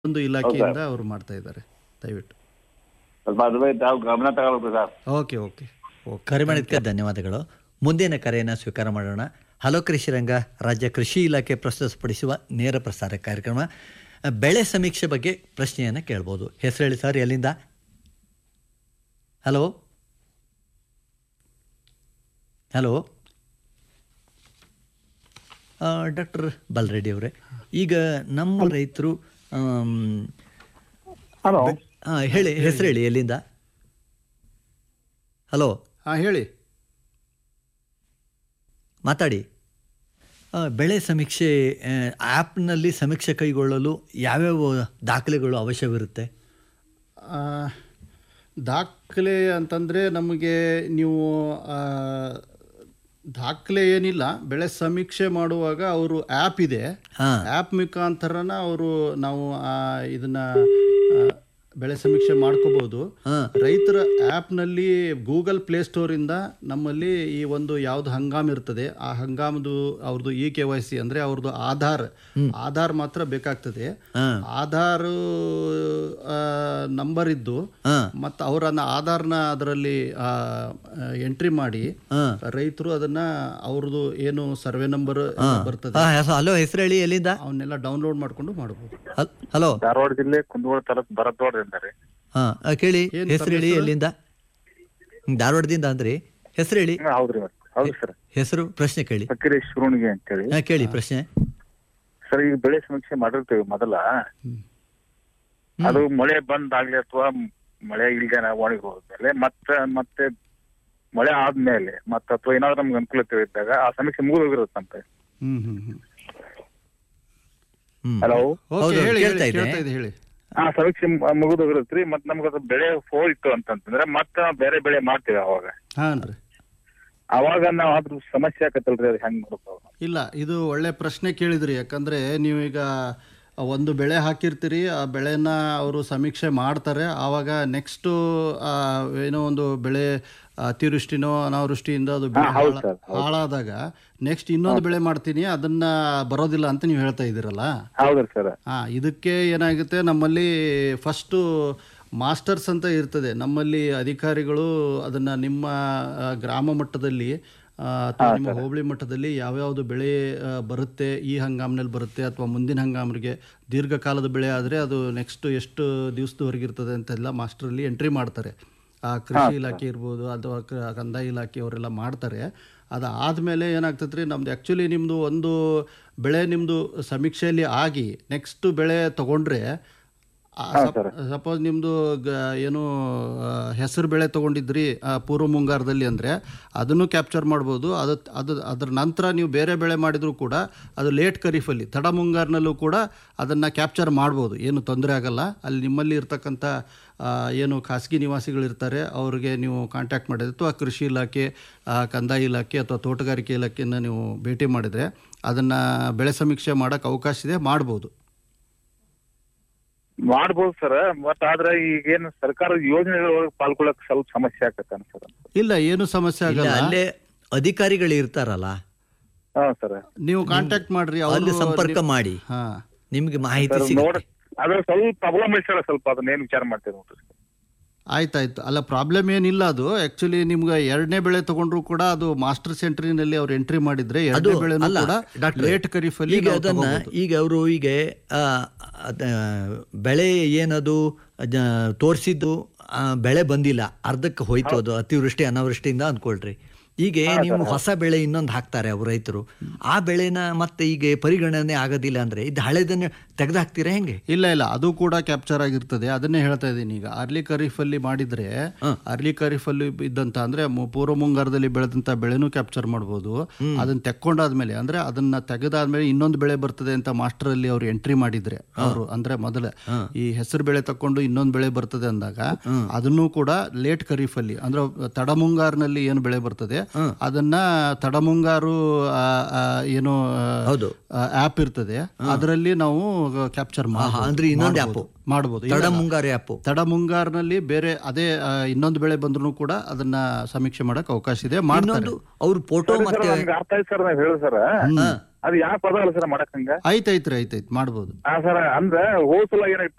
ಒಂದು ಇಲಾಖೆಯಿಂದ ಅವರು ಮಾಡ್ತಾ ಇದ್ದಾರೆ ದಯವಿಟ್ಟು ಸ್ವಲ್ಪ ಅದ್ರ ಬಗ್ಗೆ ತಾವು ಗಮನ ತಗೊಳ್ಬೇಕು ಸರ್ ಓಕೆ ಓಕೆ ಓಕೆ ಕರೆ ಮಾಡಿದ್ದಕ್ಕೆ ಧನ್ಯವಾದಗಳು ಮುಂದಿನ ಕರೆಯನ್ನು ಸ್ವೀಕಾರ ಮಾಡೋಣ ಹಲೋ ಕೃಷಿ ರಂಗ ರಾಜ್ಯ ಕೃಷಿ ಇಲಾಖೆ ಪ್ರಸ್ತುತಪಡಿಸುವ ನೇರ ಪ್ರಸಾರ ಕಾರ್ಯಕ್ರಮ ಬೆಳೆ ಸಮೀಕ್ಷೆ ಬಗ್ಗೆ ಪ್ರಶ್ನೆಯನ್ನು ಕೇಳ್ಬೋದು ಹೆಸರು ಹೇಳಿ ಸರ್ ಎಲ್ಲಿಂದ ಹಲೋ ಹಲೋ ಡಾಕ್ಟರ್ ಬಲ್ರೆಡ್ಡಿ ಅವರೇ ಈಗ ನಮ್ಮ ರೈತರು ಆಮ್, ಹಲೋ ಆ, ಹೇಳಿ ಹೆಸರು ಹೇಳಿ ಎಲ್ಲಿಂದ ಹಲೋ ಹಾಂ ಹೇಳಿ ಮಾತಾಡಿ ಆ, ಬೆಳೆ ಸಮೀಕ್ಷೆ ಆ್ಯಪ್ನಲ್ಲಿ ಸಮೀಕ್ಷೆ ಕೈಗೊಳ್ಳಲು ಯಾವ್ಯಾವ ದಾಖಲೆಗಳು ಅವಶ್ಯವಿರುತ್ತೆ ಆ, ದಾಖಲೆ ಅಂತಂದರೆ ನಮಗೆ ನೀವು ಆ, ದಾಖಲೆ ಏನಿಲ್ಲ ಬೆಳೆ ಸಮೀಕ್ಷೆ ಮಾಡುವಾಗ ಅವರು ಆ್ಯಪ್ ಇದೆ ಹಾಂ ಆ್ಯಪ್ ಮುಖಾಂತರನ ಅವರು ನಾವು ಆ, ಇದನ್ನ ಆ, ಬೆಳೆ ಸಮೀಕ್ಷೆ ಮಾಡ್ಕೋಬಹುದು ಹಾಂ ರೈತರ ಆ್ಯಪ್ನಲ್ಲಿ ಗೂಗಲ್ ಪ್ಲೇಸ್ಟೋರಿಂದ ನಮ್ಮಲ್ಲಿ ಈ ಒಂದು ಯಾವ್ದು ಹಂಗಾಮ್ ಇರ್ತದೆ ಆ ಹಂಗಾಮದು ಅವ್ರದ್ದು ಇ ಕೆ ವೈ ಸಿ ಅಂದರೆ ಅವ್ರದ್ದು ಆಧಾರ್ ಆಧಾರ್ ಮಾತ್ರ ಬೇಕಾಗ್ತದೆ ಹಾಂ ಆಧಾರ್ ನಂಬರ್ ಇದ್ದು ಹಾಂ ಮತ್ತು ಅವರನ್ನ ಆಧಾರ್ನ ಅದರಲ್ಲಿ ಎಂಟ್ರಿ ಮಾಡಿ ಹಾಂ ರೈತರು ಅದನ್ನ ಅವ್ರದ್ದು ಏನು ಸರ್ವೆ ನಂಬರ್ ಬರ್ತದೆ ಹಾಂ ಹಲೋ ಹೆಸರು ಹೇಳಿ ಎಲ್ಲಿಂದ ಅವನ್ನೆಲ್ಲ ಡೌನ್ಲೋಡ್ ಮಾಡ್ಕೊಂಡು ಮಾಡ್ಬೋದು ಹಲ್- ಹಲೋ ಧಾರವಾಡ ಜಿಲ್ಲೆ ಕುಂದಗೋಳ ತಾಲೂಕು ಭರದ್ವಾಡದಿಂದ ರೀ ಹಾಂ ಕೇಳಿ ಏನ್ ಹೆಸರು ಹೇಳಿ ಎಲ್ಲಿಂದ ಹ್ಮ್, ಧಾರವಾಡದಿಂದ ಅಂದ್ರಿ ಹೆಸರು ಹೇಳಿ ಹ್ಮ್, ಹೌದ್ರಿ ಇವತ್ತು ಹೌದು ಸರ್ ಹೆಸರು ಪ್ರಶ್ನೆ ಕೇಳಿ ಫಕೀರ್ ಶಿವಣಿಗೆ ಅಂತೇಳಿ ಹಾಂ ಕೇಳಿ ಪ್ರಶ್ನೆ ಸರ್ ಈಗ ಬೆಳೆ ಸಮೀಕ್ಷೆ ಮಾಡಿರ್ತೀವಿ ಮೊದಲ ಅದು ಮಳೆ ಬಂದಾಗ್ಲಿ ಅಥವಾ ಮಳೆ ಇಲ್ದೇನ ಒಣಗಿ ಹೋದ್ಮೇಲೆ ಮತ್ತೆ ಮತ್ತೆ ಮಳೆ ಆದ್ಮೇಲೆ ಮತ್ತೆ ಅಥವಾ ಏನಾದ್ರು ನಮ್ಗೆ ಅನುಕೂಲತೆ ಇದ್ದಾಗ ಆ ಸಮೀಕ್ಷೆ ಮುಗಿದು ಹೋಗಿರುತ್ತಂತೆ ಹ್ಮ್ ಹ್ಮ್ ಹ್ಮ್ ಹ್ಮ್ ಹಲೋ ಓಕೆ ಹೌದು, ಹೇಳಿ ಕೇಳ್ತಾ ಹೇಳಿ, ಇದೆ. ಕೇಳ್ತಾ ಇದೆ ಹೇಳಿ ಆ ಸಮೀಕ್ಷೆ ಮುಗಿದು ಹೋಗಿರುತ್ತ್ರಿ ಮತ್ತೆ ನಮ್ಗೆ ಅದು ಬೆಳೆ ಹೋಯ್ತು ಅಂತಂತಂದ್ರೆ ಮತ್ತೆ ನಾವು ಬೇರೆ ಬೆಳೆ ಮಾಡ್ತೀವಿ ಅವಾಗ ಹಾನ್ ರೀ ಅವಾಗ ನಾವು ಅದ್ರ ಸಮಸ್ಯೆ ಆಕತ್ತಲ್ರಿ ಅದು ಹೆಂಗ್ ಮಾಡ್ತಾವ ಇಲ್ಲ ಇದು ಒಳ್ಳೆ ಪ್ರಶ್ನೆ ಕೇಳಿದ್ರಿ ಯಾಕಂದ್ರೆ ನೀವೀಗ ಒಂದು ಬೆಳೆ ಹಾಕಿರ್ತೀರಿ ಆ ಬೆಳೆನ ಅವರು ಸಮೀಕ್ಷೆ ಮಾಡ್ತಾರೆ ಆವಾಗ ನೆಕ್ಸ್ಟು ಏನೋ ಒಂದು ಬೆಳೆ ಅತಿವೃಷ್ಟಿನೋ ಅನಾವೃಷ್ಟಿಯಿಂದ ಅದು ಬೆಳೆ ಹಾ, ಹೌದು ಹಾಳ- ಸರ್, ಹಾಳಾದಾಗ ನೆಕ್ಸ್ಟ್ ಇನ್ನೊಂದು ಬೆಳೆ ಮಾಡ್ತೀನಿ ಅದನ್ನ ಬರೋದಿಲ್ಲ ಅಂತ ನೀವು ಹೇಳ್ತಾ ಇದ್ದೀರಲ್ಲ ಹೌದ್ರಿ ಸರ್ ಹಾ ಇದಕ್ಕೆ ಏನಾಗುತ್ತೆ ನಮ್ಮಲ್ಲಿ ಫಸ್ಟು ಮಾಸ್ಟರ್ಸ್ ಅಂತ ಇರ್ತದೆ ನಮ್ಮಲ್ಲಿ ಅಧಿಕಾರಿಗಳು ಅದನ್ನ ನಿಮ್ಮ ಆ, ಗ್ರಾಮ ಮಟ್ಟದಲ್ಲಿ ಆ, ಅಥವಾ ನಿಮ್ಮ ಹೋಬಳಿ ಮಟ್ಟದಲ್ಲಿ ಯಾವ್ಯಾವ್ದು ಬೆಳೆ ಆ, ಬರುತ್ತೆ ಈ ಹಂಗಾಮಿನಲ್ಲಿ ಬರುತ್ತೆ ಅಥವಾ ಮುಂದಿನ ಹಂಗಾಮಿಗೆ ದೀರ್ಘಕಾಲದ ಬೆಳೆ ಆದರೆ ಅದು ನೆಕ್ಸ್ಟ್ ಎಷ್ಟು ದಿವಸದವರೆಗೆ ಇರ್ತದೆ ಅಂತೆಲ್ಲ ಮಾಸ್ಟರಲ್ಲಿ ಎಂಟ್ರಿ ಮಾಡ್ತಾರೆ ಆ ಕೃಷಿ ಇಲಾಖೆ ಇರ್ಬೋದು ಅಥವಾ ಕ- ಕಂದಾಯ ಇಲಾಖೆ ಅವರೆಲ್ಲ ಮಾಡ್ತಾರೆ ಅದು ಆದಮೇಲೆ ಏನಾಗ್ತದೆ ರೀ ನಮ್ದು ಆ್ಯಕ್ಚುಲಿ ನಿಮ್ಮದು ಒಂದು ಬೆಳೆ ನಿಮ್ಮದು ಸಮೀಕ್ಷೆಯಲ್ಲಿ ಆಗಿ ನೆಕ್ಸ್ಟ್ ಬೆಳೆ ತಗೊಂಡ್ರೆ ಸಪೋಸ್ ನಿಮ್ಮದು ಏನು ಹೆಸರು ಬೆಳೆ ತೊಗೊಂಡಿದ್ರಿ ಆ, ಪೂರ್ವ ಮುಂಗಾರದಲ್ಲಿ ಅಂದರೆ ಅದನ್ನು ಕ್ಯಾಪ್ಚರ್ ಮಾಡ್ಬೋದು ಅದು ಅದು ಅದರ ನಂತರ ನೀವು ಬೇರೆ ಬೆಳೆ ಮಾಡಿದರೂ ಕೂಡ ಅದು ಲೇಟ್ ಖರೀಫಲ್ಲಿ ತಡ ಮುಂಗಾರಿನಲ್ಲೂ ಕೂಡ ಅದನ್ನು ಕ್ಯಾಪ್ಚರ್ ಮಾಡ್ಬೋದು ಏನು ತೊಂದರೆ ಆಗಲ್ಲ ಅಲ್ಲಿ ನಿಮ್ಮಲ್ಲಿ ಇರ್ತಕ್ಕಂಥ ಆ, ಏನು ಖಾಸಗಿ ನಿವಾಸಿಗಳಿರ್ತಾರೆ ಅವ್ರಿಗೆ ನೀವು ಕಾಂಟ್ಯಾಕ್ಟ್ ಮಾಡಿದ್ರೆ ಅಥವಾ ಕೃಷಿ ಇಲಾಖೆ ಆ, ಕಂದಾಯ ಇಲಾಖೆ ಅಥವಾ ತೋಟಗಾರಿಕೆ ಇಲಾಖೆಯನ್ನು ನೀವು ಭೇಟಿ ಮಾಡಿದರೆ ಅದನ್ನು ಬೆಳೆ ಸಮೀಕ್ಷೆ ಮಾಡೋಕ್ಕೆ ಅವಕಾಶ ಇದೆ ಮಾಡ್ಬೋದು ಮಾಡ್ಬೋದು ಸರ್ ಬಟ್ ಆದ್ರೆ ಈಗೇನು ಸರ್ಕಾರದ ಯೋಜನೆಗಳೊಳಗೆ ಪಾಲ್ಗೊಳಕ್ ಸ್ವಲ್ಪ ಸಮಸ್ಯೆ ಆಗತ್ತೆ ಸರ್ ಇಲ್ಲ ಏನು ಸಮಸ್ಯೆ ಇಲ್ಲ ಆಗಲ್ಲ ಅಲ್ಲೇ ಅಧಿಕಾರಿಗಳು ಇರ್ತಾರಲ್ಲ ಹಾ ಸರ್ ನೀವು ಕಾಂಟ್ಯಾಕ್ಟ್ ಮಾಡ್ರಿ ಅಲ್ಲಿ ಅವರು ಸಂಪರ್ಕ ಮಾಡಿ ಹಾ ನಿಮ್ಗೆ ಮಾಹಿತಿ ನೋಡ್ ಸಿಗುತ್ತೆ ಅದ್ರ ಸ್ವಲ್ಪ ಪ್ರಾಬ್ಲಮ್ ಐತೆ ಸರ್ ಸ್ವಲ್ಪ ಅದನ್ನ ಏನ್ ವಿಚಾರ ಮಾಡ್ತೀವಿ ನೋಡ್ರಿ ಆಯ್ತಾಯ್ತು ಅಲ್ಲ ಪ್ರಾಬ್ಲಮ್ ಏನಿಲ್ಲ ಅದು ಆಕ್ಚುಲಿ ನಿಮ್ಗೆ ಎರಡನೇ ಬೆಳೆ ತಗೊಂಡ್ರು ಕೂಡ ಅದು ಮಾಸ್ಟರ್ ಸೆಂಟ್ರಿನಲ್ಲಿ ಅವ್ರು ಎಂಟ್ರಿ ಮಾಡಿದ್ರೆ ಅದು ಎರಡನೇ ಬೆಳೆನೂ ಅಲ್ಲ ಕೂಡ ಡಾಕ್ಟ್ರೆ, ಲೇಟ್ ಖರೀಫಲ್ಲಿ ಈಗ ನಾವು ಅದನ್ನ ತಗೋಬೋದು. ಈಗ ಅವರು ಈಗ ಆ, ಅದ, ಬೆಳೆ ಏನದು ತೋರಿಸಿದ್ದು ಬೆಳೆ ಬಂದಿಲ್ಲ ಅರ್ಧಕ್ಕೆ ಹೋಯ್ತು ಅದು ಅತಿವೃಷ್ಟಿ ಅನಾವೃಷ್ಟಿಯಿಂದ ಅಂದ್ಕೊಳ್ರಿ ಈಗ ನೀವು ಹೊಸ ಬೆಳೆ ಇನ್ನೊಂದು ಹಾಕ್ತಾರೆ ಅವ್ರು ರೈತರು ಆ ಬೆಳೆನ ಮತ್ತೆ ಈಗ ಪರಿಗಣನೆ ಆಗೋದಿಲ್ಲ ಅಂದ್ರೆ ಇದು ಹಳೆದನ್ನ ತೆಗೆದು ಹಾಕ್ತೀರಾ ಹೆಂಗೆ ಇಲ್ಲ ಇಲ್ಲ ಅದು ಕೂಡ ಕ್ಯಾಪ್ಚರ್ ಆಗಿರ್ತದೆ ಅದನ್ನೇ ಹೇಳ್ತಾ ಇದ್ದೀನಿ ಈಗ ಅರ್ಲಿ ಖರೀಫಲ್ಲಿ ಮಾಡಿದ್ರೆ ಅರ್ಲಿ ಖರೀಫಲ್ಲಿ ಇದ್ದಂತ ಅಂದ್ರೆ ಮು- ಪೂರ್ವ ಮುಂಗಾರದಲ್ಲಿ ಬೆಳೆದಂತ ಬೆಳೆನೂ ಕ್ಯಾಪ್ಚರ್ ಮಾಡ್ಬೋದು ಅದನ್ನ ತೆಕ್ಕೊಂಡಾದ್ಮೇಲೆ ಅಂದ್ರೆ ಅದನ್ನ ತೆಗೆದಾದ್ಮೇಲೆ ಇನ್ನೊಂದು ಬೆಳೆ ಬರ್ತದೆ ಅಂತ ಮಾಸ್ಟರ್ ಅಲ್ಲಿ ಅವ್ರು ಎಂಟ್ರಿ ಮಾಡಿದ್ರೆ ಅವರು ಅಂದ್ರೆ ಮೊದಲ ಈ ಹೆಸರು ಬೆಳೆ ತಕೊಂಡು ಇನ್ನೊಂದು ಬೆಳೆ ಬರ್ತದೆ ಅಂದಾಗ ಅದನ್ನು ಕೂಡ ಲೇಟ್ ಖರೀಫಲ್ಲಿ ಅಂದ್ರೆ ತಡ ಮುಂಗಾರಿನಲ್ಲಿ ಏನು ಬೆಳೆ ಬರ್ತದೆ ಅದನ್ನ ತಡ ಮುಂಗಾರು ಆ, ಆ, ಏನು ಹೌದು ಆಪ್ ಇರ್ತದೆ ಅದರಲ್ಲಿ ನಾವು ಕ್ಯಾಪ್ಚರ್ ಅಂದ್ರೆ ಇನ್ನೊಂದು app. ಮಾಡಬಹುದು ತಡ ಮುಂಗಾರು ಆ್ಯಪು ತಡ ಮುಂಗಾರಿನಲ್ಲಿ ಬೇರೆ ಅದೇ ಆ, ಇನ್ನೊಂದು ಬೆಳೆ ಬಂದ್ರು ಕೂಡ ಅದನ್ನ ಸಮೀಕ್ಷೆ ಮಾಡಕ್ ಅವಕಾಶ ಇದೆ ಮಾಡ್ತಾರೆ ಇನ್ನೊಂದು ಅವ್ರ ಫೋಟೋ ಸರ್ ಮತ್ತೆ ನಮ್ಗೆ ಅರ್ಥ ಆಯ್ತು ಸರ್ ನಾವ್ ಹೇಳು ಸರ್ ಅದು ಯಾವ ಪದ ಅಲ್ಲ ಸರ್ ಮಾಡಕ್ ಹಂಗ ಆಯ್ತಾಯ್ತ್ರಿ ಆಯ್ತಾಯ್ತು ಮಾಡ್ಬೋದು ಹಾ ಸರ್ ಅಂದ್ರ ಹೋದ್ ಸಲ ಏನಾಯ್ತು